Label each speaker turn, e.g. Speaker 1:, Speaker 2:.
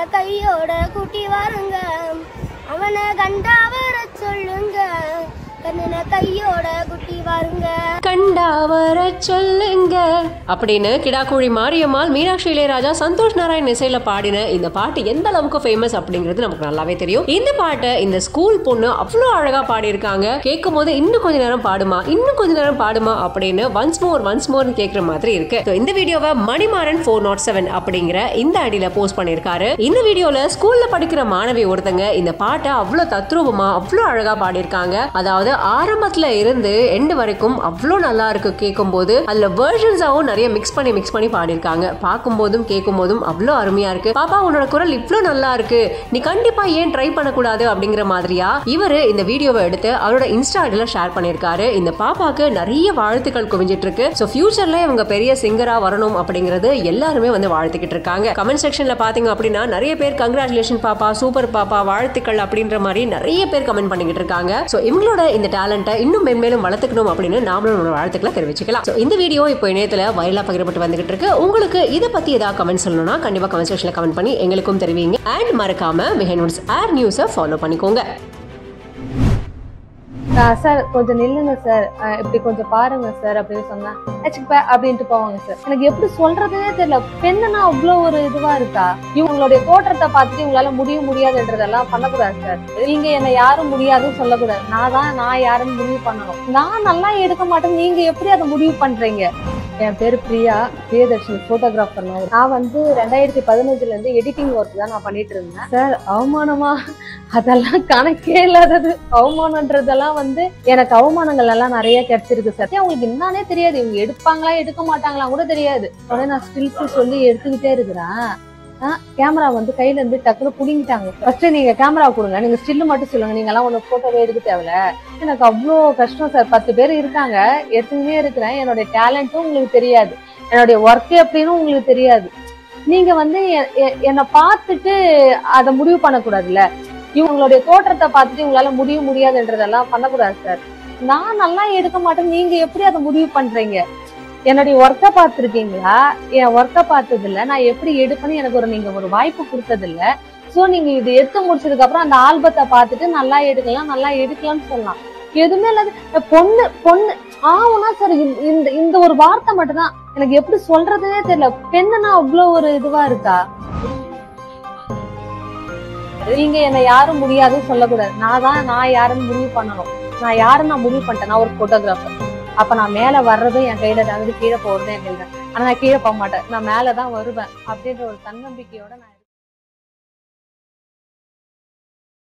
Speaker 1: கையோட கூட்டி வாருங்க அவனை கண்டா வர சொல்லுங்க கண்ணனை கையோட கூட்டி வாருங்க
Speaker 2: கண்டா வர சொல்லுங்க அப்படின்னு கிடாக்குழி மாரியம்மாள் மீனாட்சி இளையராஜா சந்தோஷ் நாராயண் இசையில பாடின இந்த பாட்டு எந்த அளவுக்கு ஃபேமஸ் அப்படிங்கிறது நமக்கு நல்லாவே தெரியும் இந்த பாட்டை இந்த ஸ்கூல் பொண்ணு அவ்வளோ அழகா பாடியிருக்காங்க கேட்கும் போது இன்னும் கொஞ்ச நேரம் பாடுமா இன்னும் கொஞ்ச நேரம் பாடுமா அப்படின்னு ஒன்ஸ் மோர் ஒன்ஸ் மோர்னு கேட்குற மாதிரி இருக்கு So, இந்த வீடியோவை மணிமாறன் ஃபோர் நாட் செவன் அப்படிங்கிற இந்த அடியில போஸ்ட் பண்ணியிருக்காரு இந்த வீடியோல ஸ்கூல்ல படிக்கிற மாணவி ஒருத்தங்க இந்த பாட்டை அவ்வளோ தத்ரூபமா அவ்வளோ அழகா பாடியிருக்காங்க அதாவது ஆரம்பத்துல இருந்து எண்டு வரைக்கும் அவ்வளோ நல்லா இருக்கு கேட்கும்போது அதுல வேர்ஷன்ஸாவும் நிறைய மிக்ஸ் பண்ணி மிக்ஸ் பண்ணி பாடியிருக்காங்க பார்க்கும்போதும் கேட்கும்போதும் அவ்வளோ அருமையா இருக்கு பாப்பா உன்னோட குரல் இவ்வளோ நல்லா இருக்கு நீ கண்டிப்பா ஏன் ட்ரை பண்ணக்கூடாது அப்படிங்கிற மாதிரியா இவரு இந்த வீடியோவை எடுத்து அவரோட இன்ஸ்டா ஐடியில் ஷேர் பண்ணியிருக்காரு இந்த பாப்பாக்கு நிறைய வாழ்த்துக்கள் குவிஞ்சிட்டு இருக்கு ஸோ ஃபியூச்சர்ல இவங்க பெரிய சிங்கரா வரணும் அப்படிங்கிறது எல்லாருமே வந்து வாழ்த்துக்கிட்டு இருக்காங்க கமெண்ட் செக்ஷன்ல பாத்தீங்க அப்படின்னா நிறைய பேர் கங்க்ராச்சுலேஷன் பாப்பா சூப்பர் பாப்பா வாழ்த்துக்கள் அப்படின்ற மாதிரி நிறைய பேர் கமெண்ட் பண்ணிக்கிட்டு இருக்காங்க ஸோ இவங்களோட இந்த டேலண்ட்டை இன்னும் மென்மேலும் வளர்த்துக்கணும் அப்படின்னு நாமளும் நம்மளோட வாழ்த்துக்களை தெரிவிச்சுக்கலாம் ஸோ இந்த வீடியோ இப்போ இணையத்தில் வைரலாக பகிரப்பட்டு வந்துகிட்டு இருக்கு உங்களுக்கு இதை பத்தி ஏதாவது கமெண்ட் சொல்லணும்னா கண்டிப்பா கமெண்ட் செக்ஷன்ல கமெண்ட் பண்ணி எங்களுக்கும் தெரிவிங்க அண்ட் மறக்காம பிஹைண்ட் ஏர் நியூஸை ஃபாலோ பண்ணிக்கோங்க
Speaker 3: சார் கொஞ்சம் நில்லுங்க சார் அஹ் இப்படி கொஞ்சம் பாருங்க சார் அப்படின்னு சொன்னா "அச்சிப்ப" அப்படின்ட்டு போவாங்க சார் எனக்கு எப்படி சொல்றதுனே தெரியல பெண்ணுனா அவ்வளோ ஒரு இதுவா இருக்கா இவங்களுடைய தோற்றத்தை பார்த்துட்டு இவங்களால முடியும் முடியாதுன்றதெல்லாம் பண்ணக்கூடாது சார் நீங்க என்ன யாரும் முடியாதுன்னு சொல்லக்கூடாது நான் தான் நான் யாருன்னு முடிவு பண்ணணும் நான் நல்லா எடுக்க மாட்டேன் நீங்க எப்படி அதை முடிவு பண்றீங்க என் பேரு பிரியா பிரியதர்ஷினி போட்டோகிராஃபர் நான் வந்து ரெண்டாயிரத்தி பதினஞ்சுல இருந்து எடிட்டிங் ஒர்க் தான் நான் பண்ணிட்டு இருந்தேன் சார் அவமானமா அதெல்லாம் கணக்கே இல்லாதது அவமானன்றதெல்லாம் வந்து எனக்கு அவமானங்கள் எல்லாம் நிறைய கிடைச்சிருக்கு சார் அவங்களுக்கு என்னன்னே தெரியாது இவங்க எடுப்பாங்களா எடுக்க மாட்டாங்களா கூட தெரியாது உடனே நான் ஸ்டில்ஸ் சொல்லி எடுத்துக்கிட்டே இருக்கிறேன் கேமரா வந்து கையில இருந்து டக்குனு புடிங்கிட்டாங்க ஃபர்ஸ்ட் நீங்க கேமரா கொடுங்க நீங்க ஸ்டில் மட்டும் சொல்லுங்க நீங்க எல்லாம் ஒண்ணு போட்டோவே எடுக்க தேவையில்ல எனக்கு அவ்வளோ கஷ்டம் சார் பத்து பேர் இருக்காங்க எடுத்துக்கிட்டே இருக்கிறேன் என்னுடைய டேலண்ட்டும் உங்களுக்கு தெரியாது என்னுடைய ஒர்க் எப்படின்னு உங்களுக்கு தெரியாது நீங்க வந்து எ- எ- என்னை பார்த்துட்டு அதை முடிவு பண்ணக்கூடாதுல்ல இவங்களுடைய தோற்றத்தை பார்த்துட்டு இவங்களால முடியும் முடியாதுன்றதெல்லாம் பண்ணக்கூடாது சார் நான் நல்லா எடுக்க மாட்டேன் நீங்க எப்படி அதை முடிவு பண்றீங்க என்னுடைய ஒர்க்கை பார்த்துருக்கீங்களா என் ஒர்க்கை பார்த்தது இல்ல நான் எப்படி எடுப்பேன்னு எனக்கு ஒரு நீங்க ஒரு வாய்ப்பு கொடுத்தது இல்ல சோ நீங்க இது எடுத்து முடிச்சதுக்கு அப்புறம் அந்த ஆல்பத்தை பார்த்துட்டு நல்லா எடுக்கலாம் நல்லா எடுக்கலாம்னு சொல்லலாம் எதுவுமே இல்லாத இந்த பொண்ணு பொண்ணு ஆவுனா சார் இந்த இந்த ஒரு வார்த்தை மட்டும்தான் எனக்கு எப்படி சொல்றதுனே தெரியல பெண்ணுனா அவ்வளோ ஒரு இதுவா இருக்கா நீங்க என்ன யாரும் முடியாதுன்னு சொல்லக்கூடாது நான் தான் நான் யாருன்னு முடிவு பண்ணணும் நான் யாருன்னு நான் முடிவு பண்ணிட்டேன் நான் ஒரு போட்டோகிராஃபர் அப்ப நான் மேல வர்றதும் என் கையில தான் கீழே போறதும் என் கையில தான் ஆனா நான் கீழே போக மாட்டேன் நான் மேலதான் வருவேன் அப்படின்ற ஒரு தன்னம்பிக்கையோட நான்